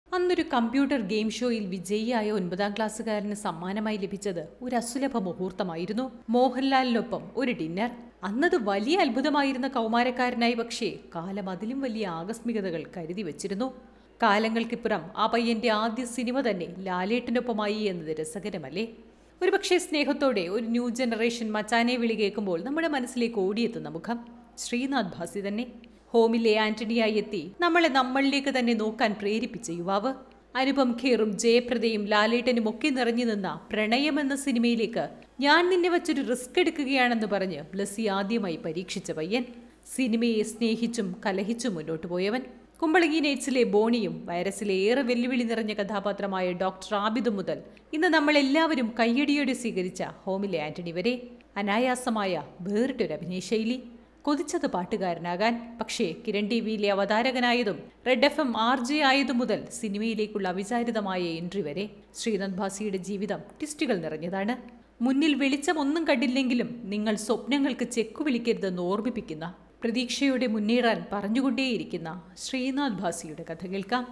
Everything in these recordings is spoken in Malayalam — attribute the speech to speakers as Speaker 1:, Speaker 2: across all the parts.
Speaker 1: അന്നൊരു കമ്പ്യൂട്ടർ ഗെയിം ഷോയിൽ വിജയിയായ ഒൻപതാം ക്ലാസ്സുകാരന് സമ്മാനമായി ലഭിച്ചത് ഒരു അസുലഭ മുഹൂർത്തമായിരുന്നു മോഹൻലാലിനൊപ്പം ഒരു ഡിന്നർ അന്നത് വലിയ അത്ഭുതമായിരുന്ന കൗമാരക്കാരനായി പക്ഷേ കാലം അതിലും വലിയ ആകസ്മികതകൾ കരുതി വച്ചിരുന്നു കാലങ്ങൾക്കിപ്പുറം ആ പയ്യന്റെ ആദ്യ സിനിമ തന്നെ ലാലേട്ടനൊപ്പമായി എന്നത് രസകരമല്ലേ ഒരുപക്ഷെ സ്നേഹത്തോടെ ഒരു ന്യൂ ജനറേഷൻ മച്ചാനെ വിളി കേൾക്കുമ്പോൾ നമ്മുടെ മനസ്സിലേക്ക് ഓടിയെത്തുന്ന മുഖം ശ്രീനാഥ് ഭാസി തന്നെ ഹോമിലെ ആന്റണിയായി എത്തി നമ്മളെ നമ്മളിലേക്ക് തന്നെ നോക്കാൻ പ്രേരിപ്പിച്ച യുവാവ് അനുപം ഖേറും ജയപ്രദയും ലാലേട്ടനും ഒക്കെ നിറഞ്ഞു നിന്ന പ്രണയം എന്ന സിനിമയിലേക്ക് ഞാൻ നിന്നെ വച്ചൊരു റിസ്ക് എടുക്കുകയാണെന്ന് പറഞ്ഞ് ബ്ലസ്സി ആദ്യമായി പരീക്ഷിച്ച പയ്യൻ സിനിമയെ സ്നേഹിച്ചും കലഹിച്ചും മുന്നോട്ട് പോയവൻ കുമ്പളങ്ങി നൈറ്റ്സിലെ ബോണിയും വൈറസിലെ ഏറെ വെല്ലുവിളി നിറഞ്ഞ കഥാപാത്രമായ ഡോക്ടർ ആബിദ് മുതൽ ഇന്ന് നമ്മളെല്ലാവരും കയ്യടിയോടെ സ്വീകരിച്ച ഹോമിലെ ആന്റണി വരെ അനായാസമായ വേറിട്ടൊരു അഭിനയശൈലി കൊതിച്ചത് പാട്ടുകാരനാകാൻ പക്ഷേ കിരൺ ടി വിയിലെ അവതാരകനായതും red F M R J ആയതു മുതൽ സിനിമയിലേക്കുള്ള അവിചാരിതമായ എൻട്രി വരെ ശ്രീനാഥ് ഭാസിയുടെ ജീവിതം ട്വിസ്റ്റുകൾ നിറഞ്ഞതാണ് മുന്നിൽ വെളിച്ചം ഒന്നും കണ്ടില്ലെങ്കിലും നിങ്ങൾ സ്വപ്നങ്ങൾക്ക് ചെക്കു വിളിക്കരുതെന്ന് ഓർമ്മിപ്പിക്കുന്ന പ്രതീക്ഷയോടെ മുന്നേറാൻ പറഞ്ഞുകൊണ്ടേയിരിക്കുന്ന ശ്രീനാഥ് ഭാസിയുടെ കഥ കേൾക്കാം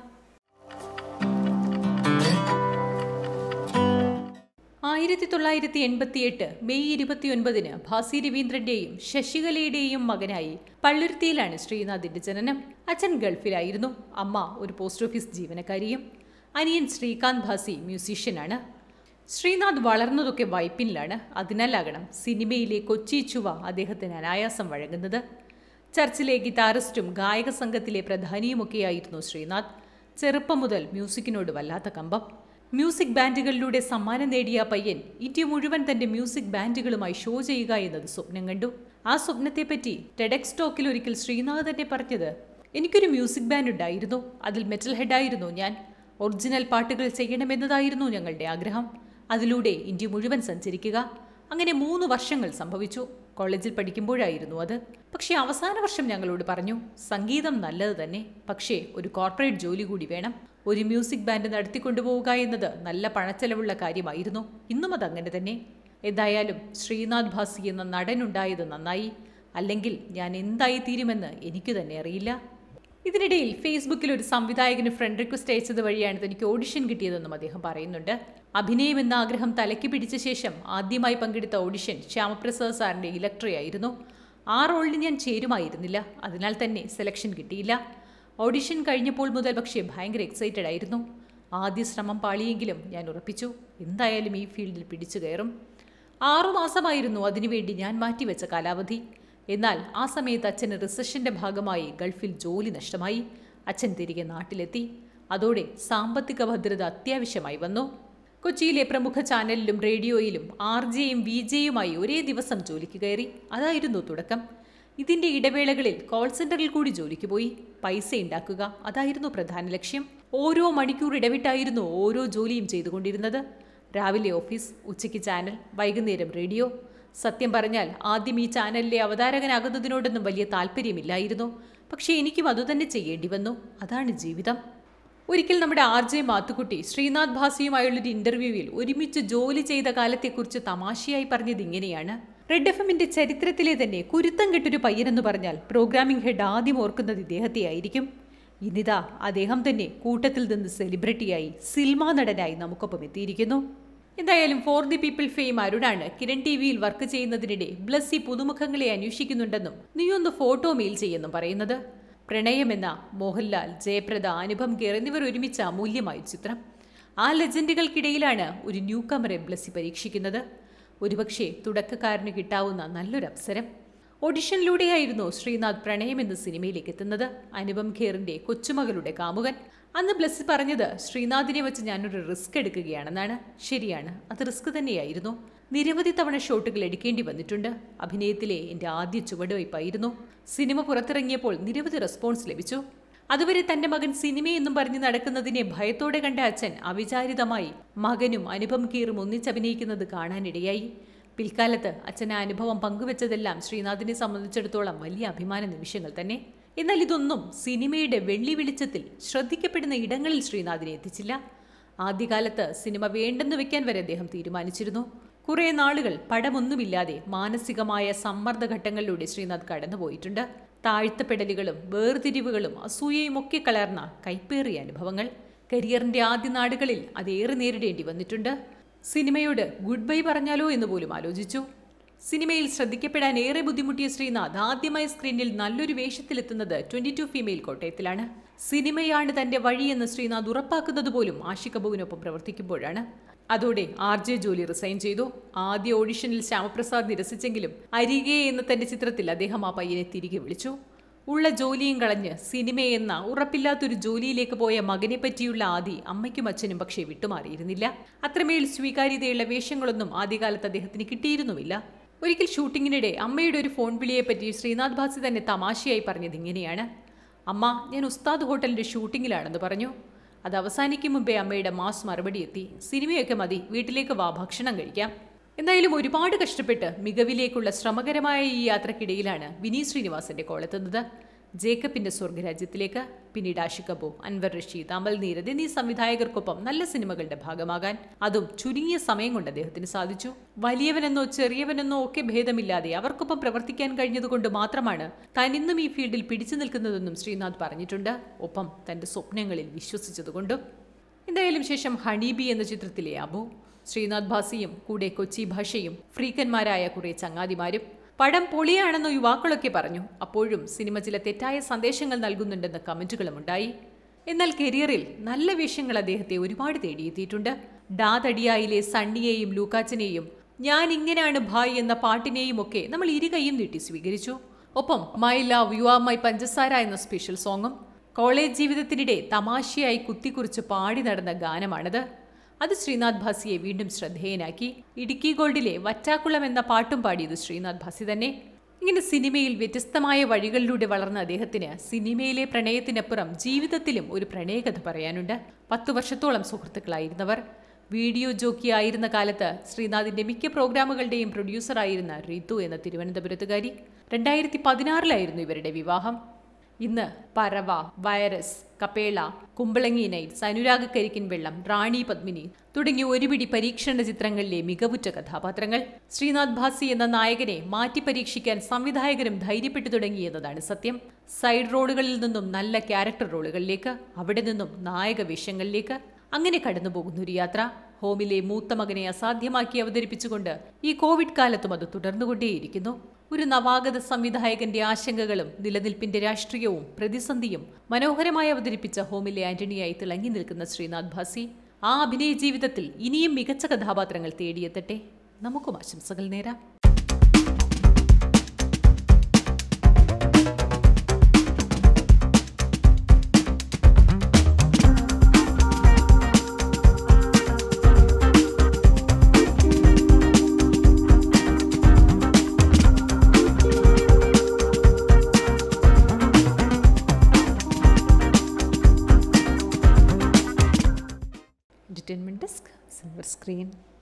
Speaker 1: ആയിരത്തി തൊള്ളായിരത്തി എൺപത്തിയെട്ട് മെയ് ഇരുപത്തിയൊൻപതിന് ഭാസി രവീന്ദ്രന്റെയും ശശികലയുടെയും മകനായി പള്ളുരുത്തിയിലാണ് ശ്രീനാഥിന്റെ ജനനം അച്ഛൻ ഗൾഫിലായിരുന്നു അമ്മ ഒരു പോസ്റ്റ് ഓഫീസ് ജീവനക്കാരിയും അനിയൻ ശ്രീകാന്ത് ഭാസി മ്യൂസീഷ്യനാണ് ശ്രീനാഥ് വളർന്നതൊക്കെ വൈപ്പിനിലാണ് അതിനാലാകണം സിനിമയിലെ കൊച്ചി ചുവ അദ്ദേഹത്തിന് അനായാസം വഴങ്ങുന്നത് ചർച്ചിലെ ഗിറ്റാറിസ്റ്റും ഗായക സംഘത്തിലെ പ്രധാനിയുമൊക്കെയായിരുന്നു ശ്രീനാഥ് ചെറുപ്പം മുതൽ മ്യൂസിക്കിനോട് വല്ലാത്ത കമ്പം മ്യൂസിക് ബാൻഡുകളിലൂടെ സമ്മാനം നേടിയ പയ്യൻ ഇന്ത്യ മുഴുവൻ തന്റെ മ്യൂസിക് ബാൻഡുകളുമായി ഷോ ചെയ്യുക എന്നത് സ്വപ്നം കണ്ടു ആ സ്വപ്നത്തെപ്പറ്റി ടെഡെക്സ് ടോക്കിൽ ഒരിക്കൽ ശ്രീനാഥ് തന്നെ പറഞ്ഞത് എനിക്കൊരു മ്യൂസിക് ബാൻഡ് ഉണ്ടായിരുന്നു അതിൽ മെറ്റൽ ഹെഡായിരുന്നു ഞാൻ ഒറിജിനൽ പാട്ടുകൾ ചെയ്യണമെന്നതായിരുന്നു ഞങ്ങളുടെ ആഗ്രഹം അതിലൂടെ ഇന്ത്യ മുഴുവൻ സഞ്ചരിക്കുക അങ്ങനെ മൂന്ന് വർഷങ്ങൾ സംഭവിച്ചു കോളേജിൽ പഠിക്കുമ്പോഴായിരുന്നു അത് പക്ഷേ അവസാന വർഷം ഞങ്ങളോട് പറഞ്ഞു സംഗീതം നല്ലത് തന്നെ പക്ഷേ ഒരു കോർപ്പറേറ്റ് ജോലി കൂടി വേണം ഒരു മ്യൂസിക് ബാൻഡ് നടത്തിക്കൊണ്ടുപോവുക എന്നത് നല്ല പണച്ചെലവുള്ള കാര്യമായിരുന്നു ഇന്നും അത് അങ്ങനെ തന്നെ എന്തായാലും ശ്രീനാഥ് ഭാസി എന്ന നടനുണ്ടായത് നന്നായി അല്ലെങ്കിൽ ഞാൻ എന്തായി തീരുമെന്ന് എനിക്ക് തന്നെ അറിയില്ല ഇതിനിടയിൽ ഫേസ്ബുക്കിൽ ഒരു സംവിധായകന് ഫ്രണ്ട് റിക്വസ്റ്റ് അയച്ചത് വഴിയാണ് തനിക്ക് ഓഡിഷൻ കിട്ടിയതെന്നും അദ്ദേഹം പറയുന്നുണ്ട് അഭിനയം എന്ന ആഗ്രഹം തലയ്ക്ക് പിടിച്ച ശേഷം ആദ്യമായി പങ്കെടുത്ത ഓഡിഷൻ ശ്യാമപ്രസാദ് സാറിന്റെ ഇലക്ട്രി ആയിരുന്നു ആ റോളിന് ഞാൻ ചേരുമായിരുന്നില്ല അതിനാൽ തന്നെ സെലക്ഷൻ കിട്ടിയില്ല ഓഡിഷൻ കഴിഞ്ഞപ്പോൾ മുതൽ പക്ഷേ ഭയങ്കര എക്സൈറ്റഡ് ആയിരുന്നു ആദ്യ ശ്രമം പാളിയെങ്കിലും ഞാൻ ഉറപ്പിച്ചു എന്തായാലും ഈ ഫീൽഡിൽ പിടിച്ചു കയറും ആറുമാസമായിരുന്നു അതിനുവേണ്ടി ഞാൻ മാറ്റിവെച്ച കാലാവധി എന്നാൽ ആ സമയത്ത് അച്ഛന് റിസഷന്റെ ഭാഗമായി ഗൾഫിൽ ജോലി നഷ്ടമായി അച്ഛൻ തിരികെ നാട്ടിലെത്തി അതോടെ സാമ്പത്തിക ഭദ്രത അത്യാവശ്യമായി വന്നു കൊച്ചിയിലെ പ്രമുഖ ചാനലിലും റേഡിയോയിലും ആർ ജെയും വി ജെയുമായി ഒരേ ദിവസം ജോലിക്ക് കയറി അതായിരുന്നു തുടക്കം ഇതിന്റെ ഇടവേളകളിൽ കോൾ സെന്ററിൽ കൂടി ജോലിക്ക് പോയി പൈസ ഉണ്ടാക്കുക അതായിരുന്നു പ്രധാന ലക്ഷ്യം ഓരോ മണിക്കൂർ ഇടവിട്ടായിരുന്നു ഓരോ ജോലിയും ചെയ്തുകൊണ്ടിരുന്നത് രാവിലെ ഓഫീസ് ഉച്ചയ്ക്ക് ചാനൽ വൈകുന്നേരം റേഡിയോ സത്യം പറഞ്ഞാൽ ആദ്യം ഈ ചാനലിലെ അവതാരകനാകുന്നതിനോടൊന്നും വലിയ താല്പര്യമില്ലായിരുന്നു പക്ഷേ എനിക്കും അതുതന്നെ ചെയ്യേണ്ടി വന്നു അതാണ് ജീവിതം ഒരിക്കൽ നമ്മുടെ ആർ ജെ മാത്തുക്കുട്ടി ശ്രീനാഥ് ഭാസിയുമായുള്ളൊരു ഇന്റർവ്യൂവിൽ ഒരുമിച്ച് ജോലി ചെയ്ത കാലത്തെക്കുറിച്ച് തമാശയായി പറഞ്ഞത് ഇങ്ങനെയാണ് റെഡ് എഫ് എമ്മിന്റെ ചരിത്രത്തിലെ തന്നെ കുരുത്തം കെട്ടൊരു പയ്യനെന്ന് പറഞ്ഞാൽ പ്രോഗ്രാമിംഗ് ഹെഡ് ആദ്യം ഓർക്കുന്നത് ഇദ്ദേഹത്തെ ആയിരിക്കും ഇന്നിതാ അദ്ദേഹം തന്നെ കൂട്ടത്തിൽ നിന്ന് സെലിബ്രിറ്റിയായി സിൽമ നടനായി നമുക്കൊപ്പം എത്തിയിരിക്കുന്നു എന്തായാലും ഫോർ ദി പീപ്പിൾ ഫെയിം അരുണാണ് കിരൺ ടി വിയിൽ വർക്ക് ചെയ്യുന്നതിനിടെ ബ്ലസ്സി പുതുമുഖങ്ങളെ അന്വേഷിക്കുന്നുണ്ടെന്നും നീയൊന്ന് ഫോട്ടോ മെയിൽ ചെയ്യുമെന്നും പറയുന്നത് പ്രണയമെന്ന മോഹൻലാൽ ജയപ്രദ അനുപം കെയർ എന്നിവർ ഒരുമിച്ച അമൂല്യമായ ചിത്രം ആ ലെജൻഡുകൾക്കിടയിലാണ് ഒരു ന്യൂ കമറെ ബ്ലസ്സി പരീക്ഷിക്കുന്നത് ഒരുപക്ഷെ തുടക്കക്കാരന് കിട്ടാവുന്ന നല്ലൊരു അവസരം ഓഡിഷനിലൂടെയായിരുന്നു ശ്രീനാഥ് പ്രണയം എന്ന സിനിമയിലേക്ക് എത്തുന്നത് അനുപം ഖേറിന്റെ കൊച്ചുമകളുടെ കാമുകൻ അന്ന് ബ്ലസ് പറഞ്ഞത് ശ്രീനാഥിനെ വെച്ച് ഞാനൊരു റിസ്ക് എടുക്കുകയാണെന്നാണ് ശരിയാണ് അത് റിസ്ക് തന്നെയായിരുന്നു നിരവധി തവണ ഷോട്ടുകൾ എടുക്കേണ്ടി വന്നിട്ടുണ്ട് അഭിനയത്തിലെ എൻ്റെ ആദ്യ ചുവടുവയ്പായിരുന്നു സിനിമ പുറത്തിറങ്ങിയപ്പോൾ നിരവധി റെസ്പോൺസ് ലഭിച്ചു അതുവരെ തന്റെ മകൻ സിനിമയെന്നും പറഞ്ഞ് നടക്കുന്നതിനെ ഭയത്തോടെ കണ്ട അച്ഛൻ അവിചാരിതമായി മകനും അനുപം കീറും ഒന്നിച്ചഭിനയിക്കുന്നത് കാണാനിടയായി പിൽക്കാലത്ത് അച്ഛൻ ആ അനുഭവം പങ്കുവെച്ചതെല്ലാം ശ്രീനാഥിനെ സംബന്ധിച്ചിടത്തോളം വലിയ അഭിമാന നിമിഷങ്ങൾ തന്നെ എന്നാൽ ഇതൊന്നും സിനിമയുടെ വെള്ളി വെളിച്ചത്തിൽ ശ്രദ്ധിക്കപ്പെടുന്ന ഇടങ്ങളിൽ ശ്രീനാഥിനെ എത്തിച്ചില്ല ആദ്യകാലത്ത് സിനിമ വേണ്ടെന്ന് വെക്കാൻ വരെ അദ്ദേഹം തീരുമാനിച്ചിരുന്നു കുറേ നാളുകൾ പടമൊന്നുമില്ലാതെ മാനസികമായ സമ്മർദ്ദഘട്ടങ്ങളിലൂടെ ശ്രീനാഥ് കടന്നുപോയിട്ടുണ്ട് താഴ്ത്തപ്പെടലുകളും വേർതിരിവുകളും അസൂയയും ഒക്കെ കലർന്ന കൈപ്പേറിയ അനുഭവങ്ങൾ കരിയറിന്റെ ആദ്യ നാടുകളിൽ അതേറെ നേരിടേണ്ടി വന്നിട്ടുണ്ട് സിനിമയോട് ഗുഡ് ബൈ പറഞ്ഞാലോ എന്ന് പോലും ആലോചിച്ചു സിനിമയിൽ ശ്രദ്ധിക്കപ്പെടാൻ ഏറെ ബുദ്ധിമുട്ടിയ ശ്രീനാഥ് ആദ്യമായി സ്ക്രീനിൽ നല്ലൊരു വേഷത്തിലെത്തുന്നത് ട്വന്റി ടു ഫീമെയിൽ കോട്ടയത്തിലാണ് സിനിമയാണ് തന്റെ വഴിയെന്ന് ശ്രീനാഥ് ഉറപ്പാക്കുന്നത് പോലും ആഷിക് കപൂറിനൊപ്പം പ്രവർത്തിക്കുമ്പോഴാണ് അതോടെ ആർ ജെ ജോലി റിസൈൻ ചെയ്തു ആദ്യ ഓഡിഷനിൽ ശ്യാമപ്രസാദ് നിരസിച്ചെങ്കിലും അരികെ എന്ന തന്റെ ചിത്രത്തിൽ അദ്ദേഹം ആ പയ്യനെ തിരികെ വിളിച്ചു ഉള്ള ജോലിയും കളഞ്ഞ് സിനിമയെന്ന ഉറപ്പില്ലാത്തൊരു ജോലിയിലേക്ക് പോയ മകനെ പറ്റിയുള്ള ആദി അമ്മയ്ക്കും അച്ഛനും പക്ഷേ വിട്ടുമാറിയിരുന്നില്ല അത്രമേൽ സ്വീകാര്യതയുള്ള വേഷങ്ങളൊന്നും ആദ്യകാലത്ത് അദ്ദേഹത്തിന് കിട്ടിയിരുന്നുമില്ല ഒരിക്കൽ ഷൂട്ടിങ്ങിനിടെ അമ്മയുടെ ഒരു ഫോൺ വിളിയെപ്പറ്റി ശ്രീനാഥ് ഭാസി തന്നെ തമാശയായി പറഞ്ഞത് ഇങ്ങനെയാണ് അമ്മ ഞാൻ ഉസ്താദ് ഹോട്ടലിന്റെ ഷൂട്ടിങ്ങിലാണെന്ന് പറഞ്ഞു അത് അവസാനിക്കും മുമ്പേ അമ്മയുടെ മാസ് മറുപടി എത്തി സിനിമയൊക്കെ മതി വീട്ടിലേക്ക് വാ ഭക്ഷണം കഴിക്കാം എന്തായാലും ഒരുപാട് കഷ്ടപ്പെട്ട് മികവിലേക്കുള്ള ശ്രമകരമായ ഈ യാത്രക്കിടയിലാണ് വിനീത് ശ്രീനിവാസന്റെ കോളെത്തുന്നത് ജേക്കബിന്റെ സ്വർഗരാജ്യത്തിലേക്ക് പിന്നീട് ആഷിക് കപൂർ അൻവർ റഷീദ് അമൽ നീരദ് എന്നീ സംവിധായകർക്കൊപ്പം നല്ല സിനിമകളുടെ ഭാഗമാകാൻ അതും ചുരുങ്ങിയ സമയം കൊണ്ട് അദ്ദേഹത്തിന് സാധിച്ചു വലിയവനെന്നോ ചെറിയവനെന്നോ ഒക്കെ ഭേദമില്ലാതെ അവർക്കൊപ്പം പ്രവർത്തിക്കാൻ കഴിഞ്ഞതുകൊണ്ട് മാത്രമാണ് താൻ ഇന്നും ഈ ഫീൽഡിൽ പിടിച്ചു നിൽക്കുന്നതെന്നും ശ്രീനാഥ് പറഞ്ഞിട്ടുണ്ട് ഒപ്പം തന്റെ സ്വപ്നങ്ങളിൽ വിശ്വസിച്ചതുകൊണ്ടും എന്തായാലും ശേഷം ഹണീബി എന്ന ചിത്രത്തിലെ അബു ശ്രീനാഥ് ഭാസിയും കൂടെ കൊച്ചി ഭാഷയും ഫ്രീക്കന്മാരായ കുറെ ചങ്ങാതിമാരും പടം പൊളിയാണെന്ന് യുവാക്കളൊക്കെ പറഞ്ഞു അപ്പോഴും സിനിമ ചില തെറ്റായ സന്ദേശങ്ങൾ നൽകുന്നുണ്ടെന്ന് കമന്റുകളും ഉണ്ടായി എന്നാൽ കരിയറിൽ നല്ല വേഷങ്ങൾ അദ്ദേഹത്തെ ഒരുപാട് തേടിയെത്തിയിട്ടുണ്ട് ഡാതടിയായിലെ സണ്ണിയെയും ലൂക്കാച്ചനെയും ഞാൻ ഇങ്ങനെയാണ് ഭായ് എന്ന പാട്ടിനെയും ഒക്കെ നമ്മൾ ഇരുകൈയും നീട്ടി സ്വീകരിച്ചു ഒപ്പം my love you are my പഞ്ചസാര എന്ന സ്പെഷ്യൽ സോങ്ങും കോളേജ് ജീവിതത്തിനിടെ തമാശയായി കുത്തിക്കുറിച്ച് പാടി നടന്ന ഗാനമാണത് അത് ശ്രീനാഥ് ഭാസിയെ വീണ്ടും ശ്രദ്ധേയനാക്കി ഇടുക്കി ഗോൾഡിലെ വറ്റാക്കുളം എന്ന പാട്ടും പാടിയത് ശ്രീനാഥ് ഭാസി തന്നെ ഇങ്ങനെ സിനിമയിൽ വ്യത്യസ്തമായ വഴികളിലൂടെ വളർന്ന അദ്ദേഹത്തിന് സിനിമയിലെ പ്രണയത്തിനപ്പുറം ജീവിതത്തിലും ഒരു പ്രണയകഥ പറയാനുണ്ട് പത്തു വർഷത്തോളം സുഹൃത്തുക്കളായിരുന്നവർ വീഡിയോ ജോക്കി ആയിരുന്ന കാലത്ത് ശ്രീനാഥിന്റെ മിക്ക പ്രോഗ്രാമുകളുടെയും പ്രൊഡ്യൂസറായിരുന്ന റിതു എന്ന തിരുവനന്തപുരത്തുകാരി രണ്ടായിരത്തി പതിനാറിലായിരുന്നു ഇവരുടെ വിവാഹം ഇന്ന് പറവ വൈറസ് കപേള കുമ്പളങ്ങി നൈറ്റ്സ് അനുരാഗ കരിക്കിൻ വെള്ളം റാണി പത്മിനി തുടങ്ങിയ ഒരുപിടി പരീക്ഷണ ചിത്രങ്ങളിലെ മികവുറ്റ കഥാപാത്രങ്ങൾ ശ്രീനാഥ് ഭാസി എന്ന നായകനെ മാറ്റി പരീക്ഷിക്കാൻ സംവിധായകരും ധൈര്യപ്പെട്ടു തുടങ്ങി എന്നതാണ് സത്യം സൈഡ് റോളുകളിൽ നിന്നും നല്ല ക്യാരക്ടർ റോളുകളിലേക്ക് അവിടെ നിന്നും നായക വേഷങ്ങളിലേക്ക് അങ്ങനെ കടന്നു പോകുന്ന ഒരു യാത്ര ഹോമിലെ മൂത്ത മകനെ അസാധ്യമാക്കി അവതരിപ്പിച്ചുകൊണ്ട് ഈ കോവിഡ് കാലത്തും അത് തുടർന്നുകൊണ്ടേയിരിക്കുന്നു ഒരു നവാഗത സംവിധായകന്റെ ആശങ്കകളും നിലനിൽപ്പിന്റെ രാഷ്ട്രീയവും പ്രതിസന്ധിയും മനോഹരമായി അവതരിപ്പിച്ച ഹോമിലെ ആന്റണിയായി തിളങ്ങി നിൽക്കുന്ന ശ്രീനാഥ് ഭാസി ആ അഭിനയ ജീവിതത്തിൽ ഇനിയും മികച്ച കഥാപാത്രങ്ങൾ തേടിയെത്തട്ടെ നമുക്കും ആശംസകൾ നേരാം entertainment desk silver screen